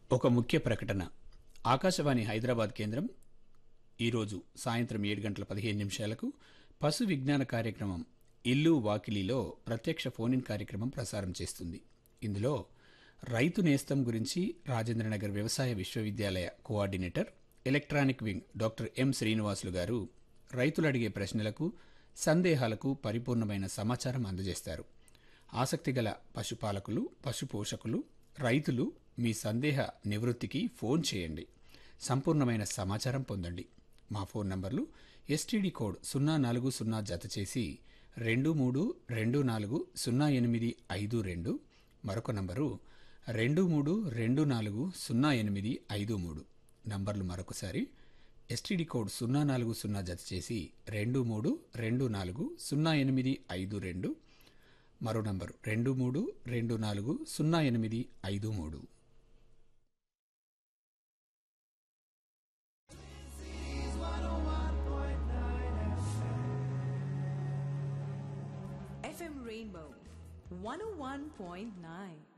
ఒక ముఖ్య ప్రకటన ఆకాశవాణి హైదరాబాద్ కేంద్రం ఈరోజు సాయంత్రం ఏడు గంటల పదిహేను నిమిషాలకు పశు విజ్ఞాన కార్యక్రమం ఇల్లు వాకిలిలో ప్రత్యక్ష ఫోన్ ఇన్ కార్యక్రమం ప్రసారం చేస్తుంది ఇందులో రైతు నేస్తం గురించి రాజేంద్రనగర్ వ్యవసాయ విశ్వవిద్యాలయ coordinator electronic wing doctor M Srinivasulu గారు రైతులు అడిగే ప్రశ్నలకు సందేహాలకు పరిపూర్ణమైన సమాచారం అందజేస్తారు ఆసక్తిగల పశుపాలకులు పశుపోషకులు రైతులు మీ సందేహ నివృత్తికి ఫోన్ చేయండి సంపూర్ణమైన సమాచారం పొందండి మా ఫోన్ నంబర్లు ఎస్టీడీ కోడ్ సున్నా నాలుగు సున్నా జత చేసి రెండు మూడు రెండు నాలుగు సున్నా ఎనిమిది ఐదు రెండు మరొక నంబరు రెండు మూడు రెండు నాలుగు సున్నా ఎనిమిది ఐదు మూడు నంబర్లు మరొకసారి ఎస్టీడీ కోడ్ సున్నా నాలుగు సున్నా జత చేసి రెండు మూడు రెండు నాలుగు సున్నా ఎనిమిది ఐదు రెండు మరో నంబరు రెండు మూడు రెండు నాలుగు సున్నా ఎనిమిది ఐదు మూడు FM Rainbow 101.9.